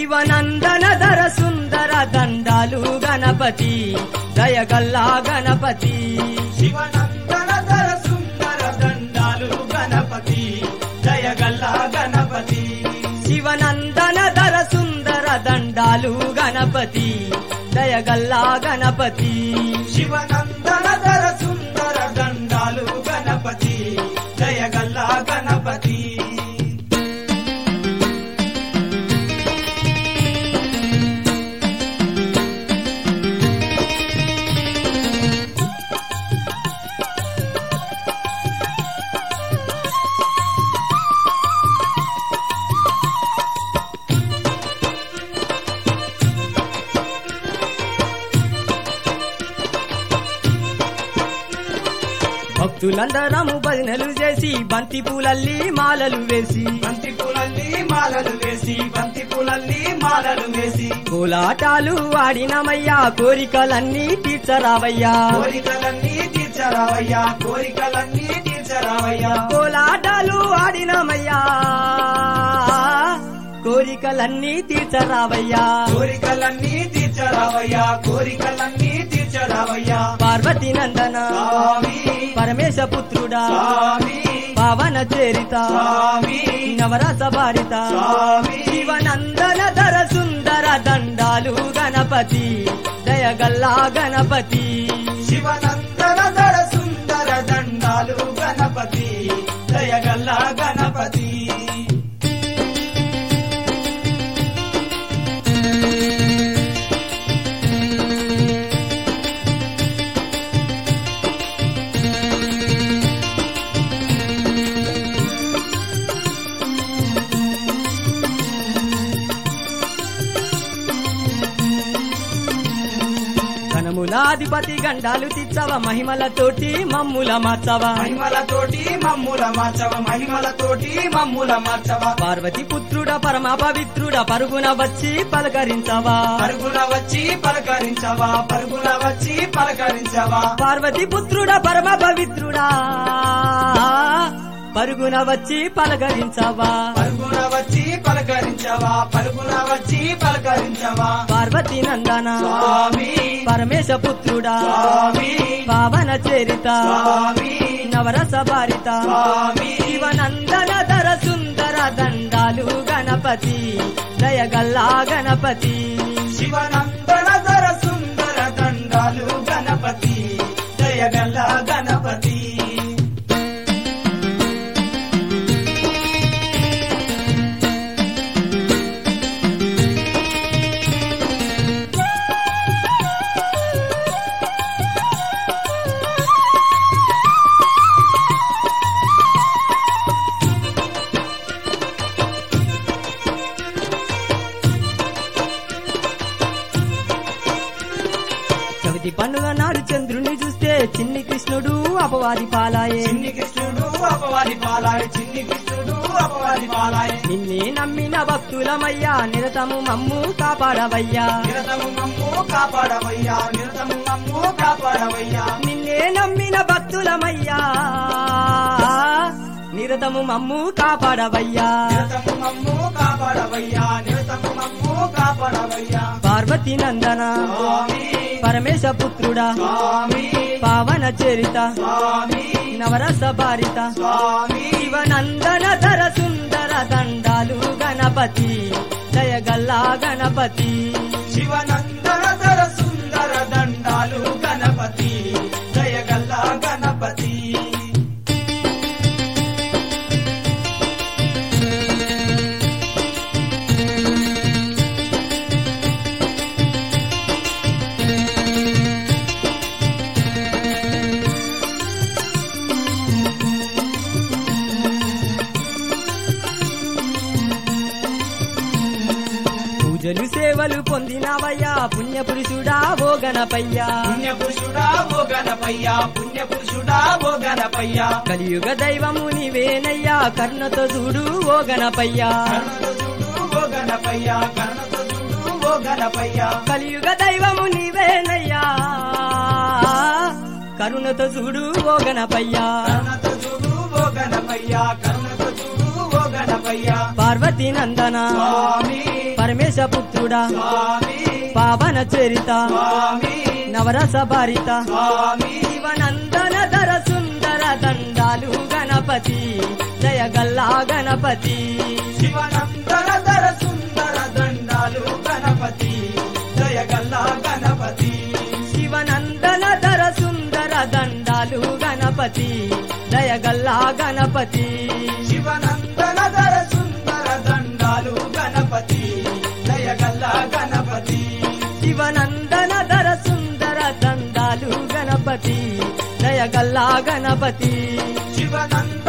శివనందన ధర సుందర దండాలు గణపతి దయగల్లా గణపతి శివనందన ధర సుందర దండాలు గణపతి జయగల్ల గణపతి శివనందన ధర సుందర దండాలు గణపతి దయగల్లా గణపతి శివనందన ధర సుందర దండాలు గణపతి జయగల్ల గణపతి భక్తులందరము భజనలు చేసి బంతి పూలల్లి మాలలు వేసి బంతి పూలల్లి మాలలు వేసి బంతి పూలల్లి మాలలు వేసి కోలాటాలు ఆడినమయ్యా కోరికలన్నీ తీర్చరావయ్యా కోరికలన్నీ తీర్చరావయ్యా కోరికలన్నీ తీర్చరావయ్యా కోలాటాలు ఆడినమయ్యా కోరికలన్నీ తీర్చరావయ్యా కోరికలన్నీ తీర్చరావయ్యా కోరికలన్నీ తీర్చరావయ్యా పార్వతీ నందన స్వామి పరమేశ పుత్రుడా స్వామి పవన చేరిత స్వామి నవరస భారిత స్వామి శివనందన ధర సుందర దండాలు గణపతి దయగల్లా గణపతి శివనందన ధర సుందర దండాలు గణపతి దయగల్ల గణపతి ఘనములాధిపతి గండాలు తిచ్చవ మహిమలతోటి మమ్ముల మార్చవ మహిమలతోటి మమ్ముల మార్చవ మహిమలతోటి మమ్ముల మార్చవ పార్వతి పుత్రుడ పరమ పవిత్రుడ పరుగున వచ్చి పలకరించవా పరుగున వచ్చి పలకరించవా పరుగున వచ్చి పలకరించవా పార్వతి పుత్రుడ పరమ పవిత్రుడా పరుగున వచ్చి పలకరించవా పరుగున వచ్చి పలకరించవా పరుగున వచ్చి పలకరించవా పార్వతీ నందన స్వామి పరమేశ పుత్రుడా స్వామి పావన చేరిత స్వామి నవరస భారిత స్వామి శివనందన ధర సుందర దండాలు గణపతి దయగల్లా గణపతి శివనందన ధర సుందర దండాలు గణపతి జయగల్ల గణపతి చవితి పండుగ నాడు చంద్రుని చూస్తే చిన్ని కృష్ణుడు అపవాది పాలాయే చిన్ని కృష్ణుడు అపవాది పాలాయ చిన్ని కృష్ణుడు అపవాది పాలాయ నిన్నే నమ్మిన భక్తులమయ్యా నిరతము మమ్ము కాపాడవయ్యా నిరతము మమ్ము కాపాడవయ్యా నిరతము మమ్ము కాపాడవయ్యా నిన్నే నమ్మిన భక్తులమయ్యా నిరతము మమ్ము కాపాడవయ్యా నిరతము మమ్ము కాపాడవయ్యా నిరతము మమ్ము కాపాడవయ్యా పార్వతీ నందన స్వామి పరమేశ పుత్రుడా స్వామి పావన చరిత స్వామి నవరస భారిత స్వామి శివనందన ధర సుందర దండాలు గణపతి జయగల్లా గణపతి శివనందన ధర సుందర దండాలు గణపతి జయగల్ల గణపతి పూజలు సేవలు పొందినవయ్యా పుణ్య పురుషుడా ఓ గణపయ్యా పుణ్యపురుషుడా ఓ గణపయ్యా పుణ్యపురుషుడా ఓ గణపయ్యా కలియుగ దైవము నీవేనయ్యా కర్ణతో చూడు ఓ గణపయ్యా కరుణతో చూడు ఓ గణపయ్యా కరుణతో చూడు ఓ గణపయ్యా కలియుగ దైవము నీవేనయ్యా కరుణతో చూడు ఓ గణపయ్యా కరుణతో చూడు ఓ గణపయ్యా కరుణతో చూడు ఓ గణపయ్య పార్వతీ నందన స్వామి పరమేశ పుత్రుడా స్వామి పావన చరిత స్వామి నవరస భారిత స్వామి శివనందన ధర సుందర దండాలు గణపతి జయ గల్లా గణపతి శివనందన ధర సుందర దండాలు గణపతి జయగల్లా గణపతి శివనందన ధర సుందర దండాలు గణపతి జయ గల్లా గణపతి శివనందన ధర సుందర దండాలు గణపతి జయగల్లా గణపతి శివనందన ధర సుందర దండాలు గణపతి జయ గల్లా గణపతి శివనంద